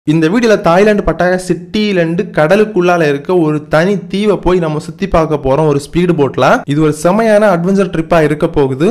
இந்த வீடியோல தாய்லாந்து பட்டாயா சிட்டிலேருந்து கடலுக்குள்ளால இருக்க ஒரு தனி தீவை போய் நம்ம சுத்தி பார்க்க போறோம் ஒரு ஸ்பீடு போட்ல இது ஒரு செமையான அட்வென்ச்சர் ட்ரிப்பா இருக்க போகுது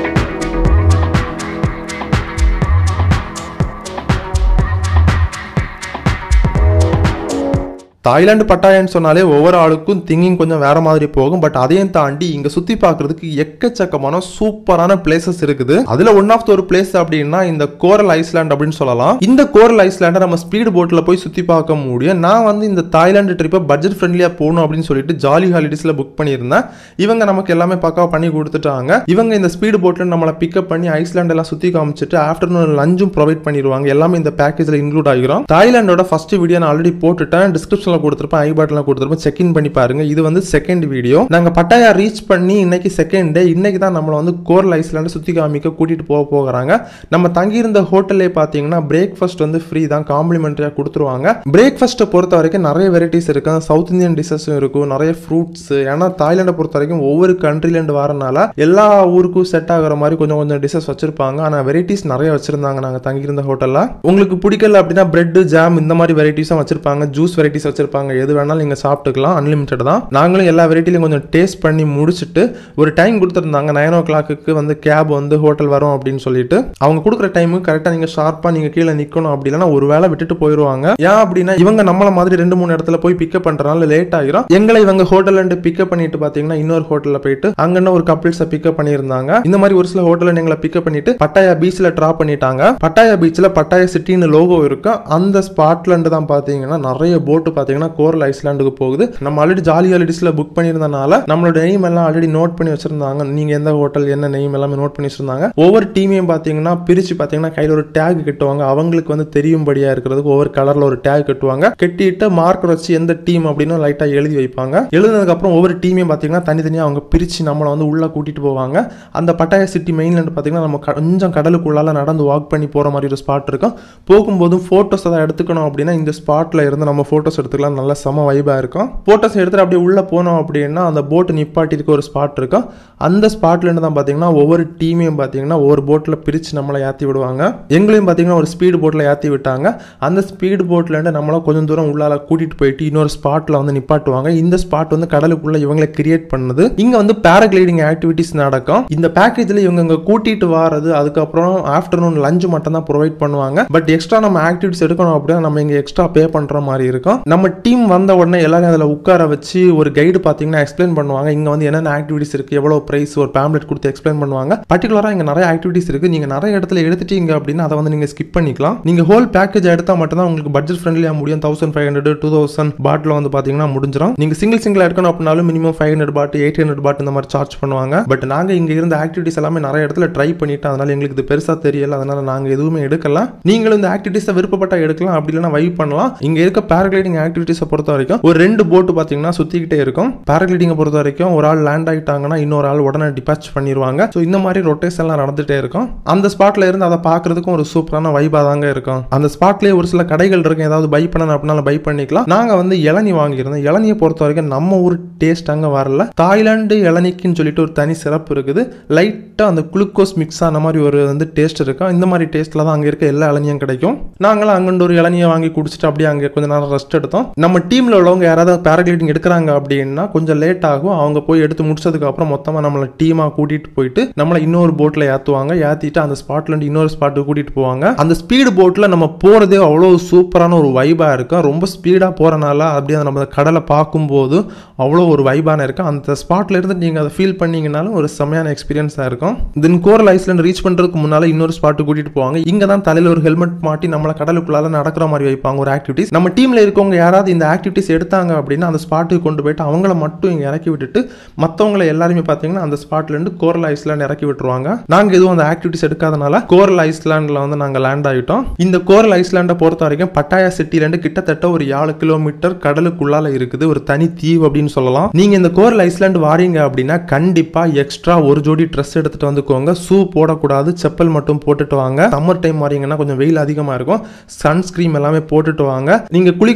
தாய்லாந்து பட்டாயன்னு சொன்னாலே ஒவ்வொரு ஆளுக்கும் திங்கிங் கொஞ்சம் வேற மாதிரி போகும் பட் அதையும் தாண்டி இங்க சுத்தி பார்க்கிறதுக்கு எக்கச்சக்கமான சூப்பரான பிளேசஸ் இருக்குது அதுல ஒன் ஆஃப் த ஒரு பிளேஸ் அப்படின்னா இந்த கோரல் ஐஸ்லாண்ட் அப்படின்னு சொல்லலாம் இந்த கோரல் ஐஸ்லாண்டை நம்ம ஸ்பீடு போட்ல போய் சுத்தி பார்க்க முடியும் நான் வந்து இந்த தாய்லாந்து ட்ரிப்பை பட்ஜெட் ஃப்ரெண்ட்லியா போகணும் அப்படின்னு சொல்லிட்டு ஜாலி ஹாலிடேஸ்ல புக் பண்ணியிருந்தேன் இவங்க நமக்கு எல்லாமே பக்காவா பண்ணி கொடுத்துட்டாங்க இவங்க இந்த ஸ்பீடு போட்ல நம்மளை பிக்கப் பண்ணி ஐஸ்லாண்ட் எல்லாம் சுத்தி காமிச்சிட்டு ஆஃப்டர்நூன் லஞ்சும் ப்ரொவைட் பண்ணிடுவாங்க எல்லாமே இந்த பேக்கேஜ்ல இன்க்ளூட் ஆகிரும் தாய்லாண்டோட ஃபர்ஸ்ட் வீடியோ நான் ஆல்ரெடி போட்டுட்டேன் டிஸ்கிரிப்ஷன்ல கொடுத்துருப்பேன் ஐ பாட்டில் கொடுத்துருப்பேன் செக் இன் பண்ணி பாருங்க இது வந்து செகண்ட் வீடியோ நாங்க பட்டாயா ரீச் பண்ணி இன்னைக்கு செகண்ட் டே இன்னைக்கு தான் நம்மளை வந்து கோரல் ஐஸ்லாண்ட் சுத்தி காமிக்க கூட்டிட்டு போக போகிறாங்க நம்ம தங்கியிருந்த ஹோட்டல்லே பார்த்தீங்கன்னா பிரேக்ஃபாஸ்ட் வந்து ஃப்ரீ தான் காம்ப்ளிமெண்டரியாக கொடுத்துருவாங்க பிரேக்ஃபாஸ்ட்டை பொறுத்த வரைக்கும் நிறைய வெரைட்டிஸ் இருக்கு சவுத் இந்தியன் டிஷ்ஷஸும் இருக்கும் நிறைய ஃப்ரூட்ஸ் ஏன்னா தாய்லாண்டை பொறுத்த வரைக்கும் ஒவ்வொரு கண்ட்ரிலேருந்து வரனால எல்லா ஊருக்கும் செட் ஆகுற மாதிரி கொஞ்சம் கொஞ்சம் டிஷ்ஷஸ் வச்சிருப்பாங்க ஆனால் வெரைட்டிஸ் நிறைய வச்சிருந்தாங்க நாங்கள் தங்கியிருந்த ஹோட்டலில் உங்களுக்கு பிடிக்கல அப்படின்னா பிரெட் ஜாம் இந்த மாதிரி வெரைட்டிஸும் வச்சிருப்பாங்க ஜூஸ் வெரைட்டிஸ் வச்சிருப்பாங்க எது வேணாலும் நீங்கள் சாப்பிட்டுக்கலாம் அன்லிமிட்டட் தான் நாங்களும் எல்லா வெரைட்டிலையும் கொஞ்சம் டேஸ்ட் பண்ணி முடிச்சுட்டு ஒரு டைம் கொடுத்துருந்தாங்க நைன் ஓ கிளாக்கு வந்து கேப் வந்து ஹோட்டல் வரும் அப்படின்னு சொல்லிட்டு அவங்க கொடுக்குற டைமுக்கு கரெக்டாக நீங்கள் ஷார்ப்பாக நீங்கள் கீழே நிற்கணும் அப்படி இல்லைன்னா ஒரு வேளை விட்டுட்டு போயிடுவாங்க ஏன் அப்படின்னா இவங்க நம்மள மாதிரி ரெண்டு மூணு இடத்துல போய் பிக்கப் பண்ணுறதுனால லேட் ஆகிரும் எங்களை இவங்க ஹோட்டல்ல இருந்து பிக்கப் பண்ணிட்டு பார்த்தீங்கன்னா இன்னொரு ஹோட்டலில் போயிட்டு அங்கே ஒரு கப்பிள்ஸை பிக்கப் பண்ணியிருந்தாங்க இந்த மாதிரி ஒரு சில ஹோட்டலில் எங்களை பிக்கப் பண்ணிட்டு பட்டாயா பீச்சில் ட்ராப் பண்ணிட்டாங்க பட்டாயா பீச்சில் பட்டாயா சிட்டின்னு லோகோ இருக்கு அந்த ஸ்பாட்ல இருந்து தான் பார்த்தீங்கன்னா நிறைய போட்டு பார்த்தீங்கன்னா கோரல் ஐஸ்லாண்டுக்கு போகுது நம்ம ஆல்ரெடி ஜாலி ஹாலிடேஸ்ல புக் பண்ணியிருந்தனால நம்மளோட நெய்ம் எல்லாம் ஆல்ரெடி நோட் பண்ணி வச்சிருந்தாங்க நீங்க எந்த ஹோட்டல் என்ன நெய்ம் எல்லாமே நோட் பண்ணி வச்சிருந்தாங்க ஒவ்வொரு டீமையும் பார்த்தீங்கன்னா பிரிச்சு பார்த்தீங்கன்னா கையில் ஒரு டேக் கட்டுவாங்க அவங்களுக்கு வந்து தெரியும்படியா இருக்கிறதுக்கு ஒவ்வொரு கலர்ல ஒரு டேக் கட்டுவாங்க கட்டிட்டு மார்க்கர் வச்சு எந்த டீம் அப்படின்னு லைட்டா எழுதி வைப்பாங்க எழுதுனதுக்கு அப்புறம் ஒவ்வொரு டீமையும் பார்த்தீங்கன்னா தனித்தனியா அவங்க பிரிச்சு நம்மளை வந்து உள்ள கூட்டிட்டு போவாங்க அந்த பட்டாய சிட்டி மெயின்லேருந்து பார்த்தீங்கன்னா நம்ம கொஞ்சம் கடலுக்குள்ளால நடந்து வாக் பண்ணி போற மாதிரி ஒரு ஸ்பாட் இருக்கும் போகும்போதும் ஃபோட்டோஸ் அதை எடுத்துக்கணும் அப்படின்னா இந்த ஸ்பாட்ல இருந்து நம்ம ஃபோட்டோஸ் எடுத்துக்கலாம் நல்ல செம வைபாக இருக்கும் ஃபோட்டோஸ் எடுத்துட்டு அப்படியே உள்ளே போனோம் அப்படின்னா அந்த போட்டு நிப்பாட்டிருக்க ஒரு ஸ்பாட் இருக்கும் அந்த ஸ்பாட்லேருந்து தான் பார்த்தீங்கன்னா ஒவ்வொரு டீமையும் பார்த்தீங்கன்னா ஒவ்வொரு போட்டில் பிரித்து நம்மளை ஏற்றி விடுவாங்க எங்களையும் பார்த்தீங்கன்னா ஒரு ஸ்பீடு போட்டில் ஏற்றி விட்டாங்க அந்த ஸ்பீடு போட்லேருந்து நம்மளை கொஞ்சம் தூரம் உள்ளால கூட்டிகிட்டு போயிட்டு இன்னொரு ஸ்பாட்டில் வந்து நிப்பாட்டுவாங்க இந்த ஸ்பாட் வந்து கடலுக்குள்ளே இவங்களை கிரியேட் பண்ணுது இங்கே வந்து பேராகிளைடிங் ஆக்டிவிட்டிஸ் நடக்கும் இந்த பேக்கேஜில் இவங்க இங்கே கூட்டிகிட்டு வாரது அதுக்கப்புறம் ஆஃப்டர்நூன் லஞ்ச் மட்டும் தான் ப்ரொவைட் பண்ணுவாங்க பட் எக்ஸ்ட்ரா நம்ம ஆக்டிவிட்டிஸ் எடுக்கணும் அப்படின்னா நம்ம இங்கே எக்ஸ்ட்ரா பே பண்ணுற மாதிரி இருக்கும் நம்ம டீம் வந்த உடனே எல்லாரும் அதில் உட்கார வச்சு ஒரு கைடு பார்த்தீங்கன்னா எக்ஸ்பிளைன் பண்ணுவாங்க இங்கே வந்து என்னென்ன ஆக்டிவிட்டிஸ் இருக்குது எவ்வளோ ப்ரைஸ் ஒரு பேம்லெட் கொடுத்து எக்ஸ்பிளைன் பண்ணுவாங்க பர்டிகுலராக இங்கே நிறைய ஆக்டிவிட்டிஸ் இருக்குது நீங்கள் நிறைய இடத்துல எடுத்துட்டீங்க அப்படின்னா அதை வந்து நீங்கள் ஸ்கிப் பண்ணிக்கலாம் நீங்கள் ஹோல் பேக்கேஜ் எடுத்தால் மட்டும்தான் உங்களுக்கு பட்ஜெட் ஃப்ரெண்ட்லியாக முடியும் thousand five hundred two thousand பாட்டில் வந்து பார்த்தீங்கன்னா முடிஞ்சிடும் நீங்கள் சிங்கிள் சிங்கிள் எடுக்கணும் அப்படின்னாலும் minimum five hundred baht eight hundred baht இந்த மாதிரி சார்ஜ் பண்ணுவாங்க பட் நாங்கள் இங்கே இருந்த ஆக்டிவிட்டிஸ் எல்லாமே நிறைய இடத்துல ட்ரை பண்ணிட்டு அதனால எங்களுக்கு இது பெருசாக தெரியல அதனால நாங்கள் எதுவுமே எடுக்கலாம் நீங்களும் இந்த ஆக்டிவிட்டிஸை விருப்பப்பட்ட எடுக்கலாம் அப்படி இல்லைனா வைப் பண்ணலாம் இங்கே இருக்க பேராகிளைடிங் ஆக்டிவிட்டிஸை பொறுத்த வரைக்கும் ஒரு ரெண்டு போட்டு பார்த்தீங்கன்னா சுற்றிக்கிட்டே இருக்கும் பேராகிளைடிங்கை பொறுத்த வரைக்கும் ஒரு ஆள் லேண்ட் ஆகிட்டாங்கன்னா இன்னொரு ஆள் உடனே டிபாச் பண்ணிடுவாங்க ஸோ இந்த மாதிரி ரொட்டேஷன்லாம் நடந்துகிட்டே இருக்கும் அந்த ஸ்பாட்ல இருந்து அதை பார்க்கறதுக்கும் ஒரு சூப்பரான வைபாக தாங்க இருக்கும் அந்த ஸ்பாட்லேயே ஒரு சில கடைகள் இருக்கும் ஏதாவது பை பண்ணணும் அப்படின்னாலும் பை பண்ணிக்கலாம் நாங்கள் வந்து இளநி வாங்கியிருந்தோம் இளநியை பொறுத்த வரைக்கும் நம்ம ஊர் டேஸ்ட் அங்கே வரல தாய்லாந்து இளநிக்குன்னு சொல்லிட்டு ஒரு தனி சிறப்பு இருக்குது லைட்டாக அந்த குளுக்கோஸ் மிக்ஸ் ஆன மாதிரி ஒரு வந்து டேஸ்ட் இருக்கும் இந்த மாதிரி டேஸ்ட்டில் தான் அங்கே இருக்க எல்லா இளநியும் கிடைக்கும் நாங்களும் அங்கே ஒரு இளநியை வாங்கி குடிச்சிட்டு அப்படியே அங்கே கொஞ்ச நேரம் ரெஸ்ட் எடுத்தோம் நம்ம டீமில் உள்ளவங்க யாராவது பேராகிளைடிங் எடுக்கிறாங்க அப்படின்னா கொஞ்சம் லேட் ஆகும் அவங்க போய் எடுத்து முடிச்சதுக்கு அப்புறம் மொத்தமாக நம்மளை டீமாக கூட்டிகிட்டு போயிட்டு நம்மளை இன்னொரு போட்டில் ஏற்றுவாங்க ஏற்றிட்டு அந்த ஸ்பாட்லேருந்து இன்னொரு ஸ்பாட்டுக்கு கூட்டிகிட்டு போவாங்க அந்த ஸ்பீடு போட்டில் நம்ம போகிறதே அவ்வளோ சூப்பரான ஒரு வைபாக இருக்கும் ரொம்ப ஸ்பீடாக போகிறனால அப்படியே நம்ம கடலை பார்க்கும்போது அவ்வளோ ஒரு வைபான இருக்கும் அந்த ஸ்பாட்ல இருந்து நீங்கள் அதை ஃபீல் பண்ணீங்கனாலும் ஒரு செம்மையான எக்ஸ்பீரியன்ஸாக இருக்கும் தென் கோரல் ஐஸ்லேண்ட் ரீச் பண்ணுறதுக்கு முன்னால் இன்னொரு ஸ்பாட்டுக்கு கூட்டிகிட்டு போவாங்க இங்கே தான் தலையில் ஒரு ஹெல்மெட் மாட்டி நம்மளை கடலுக்குள்ளால நடக்கிற மாதிரி வைப்பாங்க ஒரு ஆக்டிவிட்டிஸ் நம்ம டீமில் இருக்கவங்க யாராவது இந்த ஆக்டிவிட்டிஸ் எடுத்தாங்க அப்படின்னா அந்த ஸ்பாட்டுக்கு கொண்டு போயிட்டு அவங்கள மட்டும் இங்கே இறக்கி விட்டுட்டு மற்றவங்கள எல்லாருமே பார்த்தீங்கன்னா அந்த ஸ்பாட்லேருந்து கோரல் ஐஸ்லாண்ட் இறக்கி விட்டுருவாங்க நாங்கள் எதுவும் அந்த ஆக்டிவிட்டிஸ் எடுக்காதனால கோரல் ஐஸ்லாண்டில் வந்து நாங்கள் லேண்ட் ஆகிட்டோம் இந்த கோரல் ஐஸ்லாண்டை பொறுத்த வரைக்கும் பட்டாயா சிட்டிலேருந்து கிட்டத்தட்ட ஒரு ஏழு கிலோமீட்டர் கடலுக்குள்ளால இருக்குது ஒரு தனி தீவு அப்படின்னு சொல்லலாம் நீங்க இந்த கோரல் ஐஸ்லாண்ட் வாரீங்க அப்படின்னா கண்டிப்பா எக்ஸ்ட்ரா ஒரு ஜோடி ட்ரெஸ் எடுத்துட்டு வந்துக்கோங்க ஷூ போடக்கூடாது செப்பல் மட்டும் போட்டுட்டு வாங்க சம்மர் டைம் வாரீங்கன்னா கொஞ்சம் வெயில் அதிகமா இருக்கும் சன்ஸ்கிரீம் எல்லாமே போட்டுட்டு வாங்க நீங்க குளிக்கிற மாதிரி இருந்துச்சு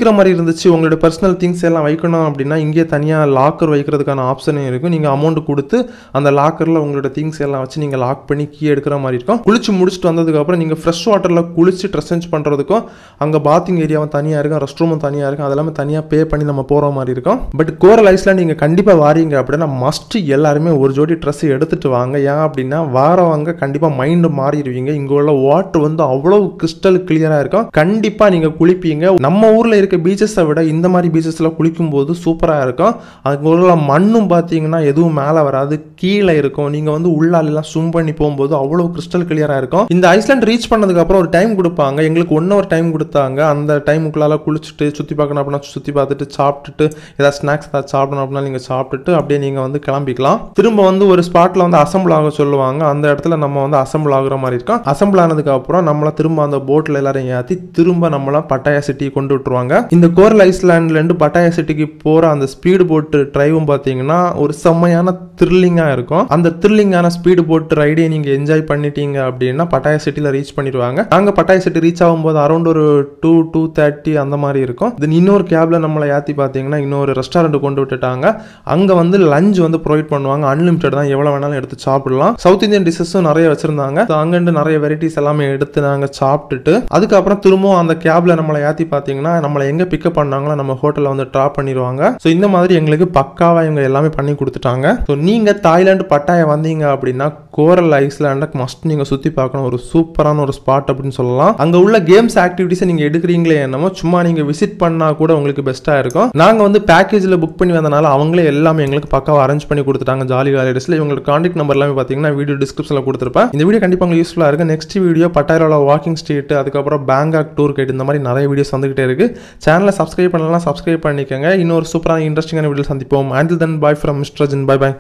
இருந்துச்சு உங்களோட பர்சனல் திங்ஸ் எல்லாம் வைக்கணும் அப்படின்னா இங்கே தனியாக லாக்கர் வைக்கிறதுக்கான ஆப்ஷனும் இருக்கும் நீங்கள் அமௌண்ட் கொடுத்து அந்த லாக்கரில் உங்களோட திங்ஸ் எல்லாம் வச்சு நீங்கள் லாக் பண்ணி கீ எடுக்கிற மாதிரி இருக்கும் குளிச்சு முடிச்சுட்டு வந்ததுக்கப்புறம் நீங்கள் ஃப்ரெஷ் வாட்டரில் குளிச்சு ட்ரெஸ் சேஞ்ச் பண்ணுறதுக்கும் அங்கே பாத்திங் ஏரியாவும் தனியாக இருக்கும் ரெஸ்ட் ரூமும் தனியாக இருக்கும் அதெல்லாமே தனியாக பே பண்ணி நம்ம போகிற மாதிரி இருக்கும் பட் கோரல் ஐஸ்லாண்ட் நீங்கள் கண்டிப்பாக வாரீங்க அப்படின்னா மஸ்ட் எல்லாருமே ஒரு ஜோடி ட்ரெஸ் எடுத்துட்டு வாங்க ஏன் அப்படின்னா வாரவங்க கண்டிப்பாக மைண்டு மாறிடுவீங்க இங்கே உள்ள வாட்டர் வந்து அவ்வளோ கிறிஸ்டல் கிளியராக இருக்கும் கண்டிப்பாக நீங்கள் குளிப்பீங்க நம்ம ஊரில் இருக்க பீச்சஸை விட இந்த மாதிரி பீச்சஸில் குளிக்கும்போது சூப்பராக இருக்கும் அங்கே உள்ள மண்ணும் பார்த்தீங்கன்னா எதுவும் மேலே வராது கீழே இருக்கும் நீங்கள் வந்து உள்ளாலெல்லாம் ஸ்விம் பண்ணி போகும்போது அவ்வளோ கிறிஸ்டல் கிளியராக இருக்கும் இந்த ஐஸ்லாண்ட் ரீச் பண்ணதுக்கப்புறம் ஒரு டைம் கொடுப்பாங்க எங்களுக்கு ஒன் ஹவர் டைம் கொடுத்தாங்க அந்த டைமுக்குள்ளால குளிச்சுட்டு சுற்றி பார்க்கணும் அப்படின்னா சுற்றி பார்த்துட்டு சாப்பிட்டுட்டு ஏதாவது ஸ்நாக்ஸ் ஏதாவது சாப்பிடணும் அப்படின்னா நீங்கள் சாப்பிட்டுட்டு அப்படியே நீங்கள் வந்து கிளம்பிக்கலாம் திரும்ப வந்து ஒரு ஸ்பாட்டில் வந்து அசம்பிள் ஆக சொல்லுவாங்க அந்த இடத்துல நம்ம வந்து அசம்பிள் ஆகுற மாதிரி இருக்கும் அசம்பிள் ஆனதுக்கு அப்புறம் நம்மளை திரும்ப அந்த போட்டில் எல்லாரும் ஏற்றி திரும்ப நம்மள பட்டாயா சிட்டி கொண்டு விட்டுருவாங்க இந்த கோரல் ஐஸ்லாண்ட்லேருந்து பட்டாயா சிட்டிக்கு போகிற அந்த ஸ்பீடு போட்டு டிரைவும் பார்த்தீங்கன்னா ஒரு செம்மையான த்ரில்லிங்காக இருக்கும் அந்த த்ரில்லிங்கான ஸ்பீடு போட்டு ரைடை நீங்கள் என்ஜாய் பண்ணிட்டீங்க அப்படின்னா பட்டாயா சிட்டியில் ரீச் பண்ணிடுவாங்க நாங்கள் பட்டாயா சிட்டி ரீச் ஆகும்போது அரௌண்ட் ஒரு டூ டூ தேர்ட்டி அந்த மாதிரி இருக்கும் தென் இன்னொரு கேபில் நம்மளை ஏற்றி பார்த்தீங்கன்னா இன்னொரு ரெஸ்டாரண்ட் கொண்டு விட்டுட்டாங்க அங்கே வந்து லஞ்ச் வந்து ப்ரொவைட் பண்ணுவாங்க அன்லிமிட்டட் தான் எவ்வளோ வேணாலும் எடுத்து சாப்பிடலாம் சவுத் இந்தியன் டிஷ்ஷஸும் நிறைய வச்சிருந்தாங்க So அங்கிருந்து நிறைய வெரைட்டிஸ் எல்லாமே எடுத்து நாங்கள் சாப்பிட்டுட்டு அதுக்கப்புறம் திரும்பவும் அந்த கேப்ல நம்மளை ஏற்றி பார்த்தீங்கன்னா நம்மளை எங்கே பிக்கப் பண்ணாங்களோ நம்ம ஹோட்டலில் வந்து ட்ராப் பண்ணிடுவாங்க ஸோ இந்த மாதிரி எங்களுக்கு பக்காவாக இவங்க எல்லாமே பண்ணி கொடுத்துட்டாங்க ஸோ நீங்கள் தாய்லாந்து பட்டாயா வந்தீங்க அப்படின்னா கோரல் ஐஸ்லாண்டை மஸ்ட் நீங்கள் சுற்றி பார்க்கணும் ஒரு சூப்பரான ஒரு ஸ்பாட் அப்படின்னு சொல்லலாம் அங்கே உள்ள கேம்ஸ் ஆக்டிவிட்டிஸை நீங்கள் எடுக்கிறீங்களே என்னமோ சும்மா நீங்கள் விசிட் பண்ணால் கூட உங்களுக்கு பெஸ்ட்டாக இருக்கும் நாங்கள் வந்து பேக்கேஜில் புக் பண்ணி வந்தனால அவங்களே எல்லாமே எங்களுக்கு பக்காவாக அரேஞ்ச் பண்ணி கொடுத்துட்டாங்க ஜாலி ஹாலிடேஸில் இவங்களோட காண்டாக்ட் நம்பர் எல்லாமே பார்த்தீங்கன்னா வீடியோ டிஸ்கிரிப்ஷனில் கொடுத்துருப்பேன் இந்த வீடியோ கண்டிப்பாக உங்களுக்கு யூஸ்ஃபுல்லாக இருக்கும் நெக்ஸ்ட் வீடியோ பட்டாயிரோட வாக்கிங் ஸ்ட்ரீட் அதுக்கப்புறம் பேங்காக் டூர் கைட் இந்த மாதிரி நிறைய வீடியோஸ் வந்துகிட்டே இருக்கு சேனலை சப்ஸ்கிரைப் பண்ணலாம் சப்ஸ்கிரைப் பண்ணிக்கோங்க இன்னொரு சூப்பரான இன்ட்ரெஸ்டிங்கான வீடியோ சந்திப்போம் until then bye from mister Jin bye by